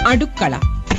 അടുക്കള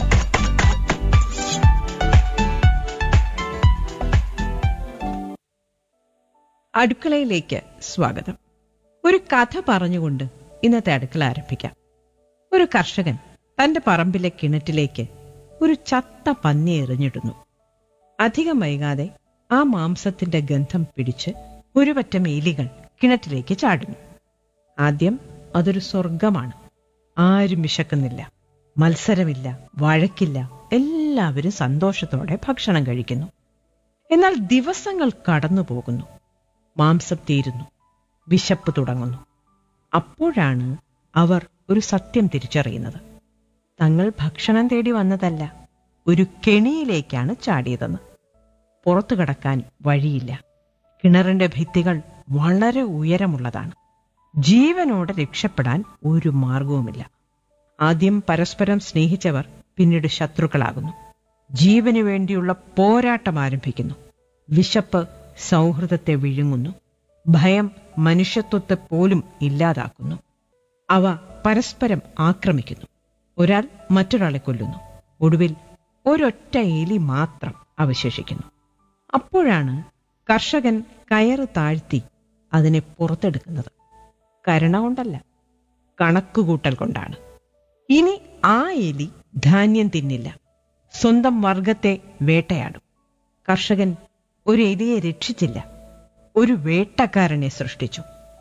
അടുക്കളയിലേക്ക് സ്വാഗതം ഒരു കഥ പറഞ്ഞുകൊണ്ട് ഇന്നത്തെ അടുക്കള ആരംഭിക്കാം ഒരു കർഷകൻ തന്റെ പറമ്പിലെ കിണറ്റിലേക്ക് ഒരു ചത്ത പന്നി എറിഞ്ഞിടുന്നു അധികം വൈകാതെ ആ മാംസത്തിന്റെ ഗന്ധം പിടിച്ച് ഒരു പറ്റം എലികൾ കിണറ്റിലേക്ക് ചാടുന്നു ആദ്യം അതൊരു സ്വർഗമാണ് ആരും വിശക്കുന്നില്ല മത്സരമില്ല വഴക്കില്ല എല്ലാവരും സന്തോഷത്തോടെ ഭക്ഷണം കഴിക്കുന്നു എന്നാൽ ദിവസങ്ങൾ കടന്നു പോകുന്നു മാംസം തീരുന്നു വിശപ്പ് തുടങ്ങുന്നു അപ്പോഴാണ് അവർ ഒരു സത്യം തിരിച്ചറിയുന്നത് തങ്ങൾ ഭക്ഷണം തേടി വന്നതല്ല ഒരു കെണിയിലേക്കാണ് ചാടിയതെന്ന് പുറത്തു കടക്കാൻ വഴിയില്ല കിണറിന്റെ ഭിത്തികൾ വളരെ ഉയരമുള്ളതാണ് ജീവനോടെ രക്ഷപ്പെടാൻ ഒരു മാർഗവുമില്ല ആദ്യം പരസ്പരം സ്നേഹിച്ചവർ പിന്നീട് ശത്രുക്കളാകുന്നു ജീവനു വേണ്ടിയുള്ള പോരാട്ടം ആരംഭിക്കുന്നു വിശപ്പ് സൗഹൃദത്തെ വിഴുങ്ങുന്നു ഭയം മനുഷ്യത്വത്തെ പോലും ഇല്ലാതാക്കുന്നു അവ പരസ്പരം ആക്രമിക്കുന്നു ഒരാൾ മറ്റൊരാളെ കൊല്ലുന്നു ഒടുവിൽ ഒരൊറ്റ എലി മാത്രം അവശേഷിക്കുന്നു അപ്പോഴാണ് കർഷകൻ കയറ് താഴ്ത്തി അതിനെ പുറത്തെടുക്കുന്നത് കരുണ കൊണ്ടല്ല കണക്കുകൂട്ടൽ കൊണ്ടാണ് ഇനി ആ എലി ധാന്യം തിന്നില്ല സ്വന്തം വർഗത്തെ വേട്ടയാടും കർഷകൻ ഒരു എലിയെ രക്ഷിച്ചില്ല ഒരു വേട്ടക്കാരനെ സൃഷ്ടിച്ചു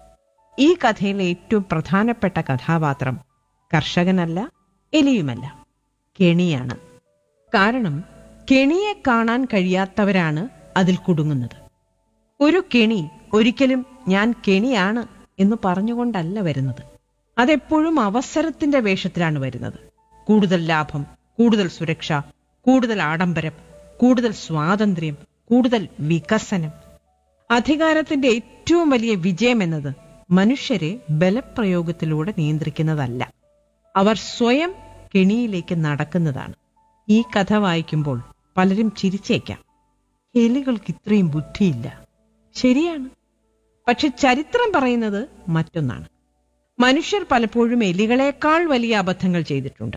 ഈ കഥയിലെ ഏറ്റവും പ്രധാനപ്പെട്ട കഥാപാത്രം കർഷകനല്ല എലിയുമല്ല കെണിയാണ് കാരണം കെണിയെ കാണാൻ കഴിയാത്തവരാണ് അതിൽ കുടുങ്ങുന്നത് ഒരു കെണി ഒരിക്കലും ഞാൻ കെണിയാണ് എന്ന് പറഞ്ഞുകൊണ്ടല്ല വരുന്നത് അതെപ്പോഴും അവസരത്തിന്റെ വേഷത്തിലാണ് വരുന്നത് കൂടുതൽ ലാഭം കൂടുതൽ സുരക്ഷ കൂടുതൽ ആഡംബരം കൂടുതൽ സ്വാതന്ത്ര്യം കൂടുതൽ വികസനം അധികാരത്തിന്റെ ഏറ്റവും വലിയ വിജയം എന്നത് മനുഷ്യരെ ബലപ്രയോഗത്തിലൂടെ നിയന്ത്രിക്കുന്നതല്ല അവർ സ്വയം കെണിയിലേക്ക് നടക്കുന്നതാണ് ഈ കഥ വായിക്കുമ്പോൾ പലരും ചിരിച്ചേക്കാം എലികൾക്ക് ഇത്രയും ബുദ്ധിയില്ല ശരിയാണ് പക്ഷെ ചരിത്രം പറയുന്നത് മറ്റൊന്നാണ് മനുഷ്യർ പലപ്പോഴും എലികളെക്കാൾ വലിയ അബദ്ധങ്ങൾ ചെയ്തിട്ടുണ്ട്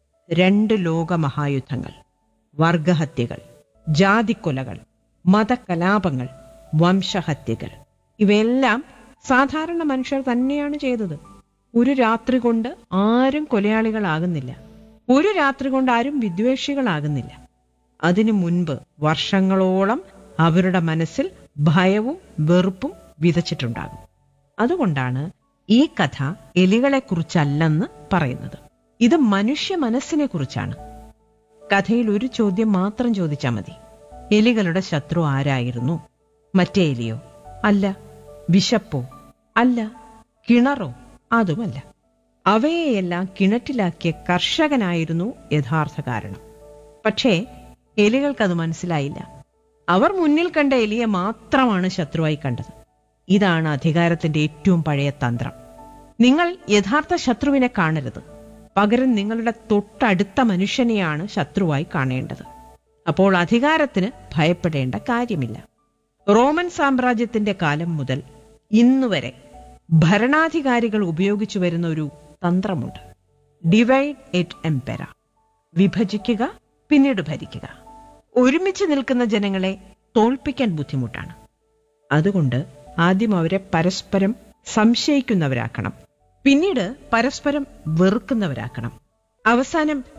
രണ്ട് ലോകമഹായുദ്ധങ്ങൾ വർഗഹത്യകൾ ജാതിക്കൊലകൾ മതകലാപങ്ങൾ വംശഹത്യകൾ ഇവയെല്ലാം സാധാരണ മനുഷ്യർ തന്നെയാണ് ചെയ്തത് ഒരു രാത്രി കൊണ്ട് ആരും കൊലയാളികളാകുന്നില്ല ഒരു രാത്രി കൊണ്ട് ആരും വിദ്വേഷികളാകുന്നില്ല അതിനു മുൻപ് വർഷങ്ങളോളം അവരുടെ മനസ്സിൽ ഭയവും വെറുപ്പും വിതച്ചിട്ടുണ്ടാകും അതുകൊണ്ടാണ് ഈ കഥ എലികളെക്കുറിച്ചല്ലെന്ന് പറയുന്നത് ഇത് മനുഷ്യ മനസ്സിനെ കുറിച്ചാണ് കഥയിൽ ഒരു ചോദ്യം മാത്രം ചോദിച്ചാൽ മതി എലികളുടെ ശത്രു ആരായിരുന്നു മറ്റേ എലിയോ അല്ല വിശപ്പോ അല്ല കിണറോ അതുമല്ല അവയെയെല്ലാം കിണറ്റിലാക്കിയ കർഷകനായിരുന്നു യഥാർത്ഥ കാരണം പക്ഷേ എലികൾക്കത് മനസ്സിലായില്ല അവർ മുന്നിൽ കണ്ട എലിയെ മാത്രമാണ് ശത്രുവായി കണ്ടത് ഇതാണ് അധികാരത്തിന്റെ ഏറ്റവും പഴയ തന്ത്രം നിങ്ങൾ യഥാർത്ഥ ശത്രുവിനെ കാണരുത് പകരം നിങ്ങളുടെ തൊട്ടടുത്ത മനുഷ്യനെയാണ് ശത്രുവായി കാണേണ്ടത് അപ്പോൾ അധികാരത്തിന് ഭയപ്പെടേണ്ട കാര്യമില്ല റോമൻ സാമ്രാജ്യത്തിന്റെ കാലം മുതൽ ഇന്നുവരെ ഭരണാധികാരികൾ ഉപയോഗിച്ചു വരുന്ന ഒരു തന്ത്രമുണ്ട് ഡിവൈഡ് എറ്റ് എംപെറ വിഭജിക്കുക പിന്നീട് ഭരിക്കുക ഒരുമിച്ച് നിൽക്കുന്ന ജനങ്ങളെ തോൽപ്പിക്കാൻ ബുദ്ധിമുട്ടാണ് അതുകൊണ്ട് ആദ്യം അവരെ പരസ്പരം സംശയിക്കുന്നവരാക്കണം പിന്നീട് പരസ്പരം വെറുക്കുന്നവരാക്കണം അവസാനം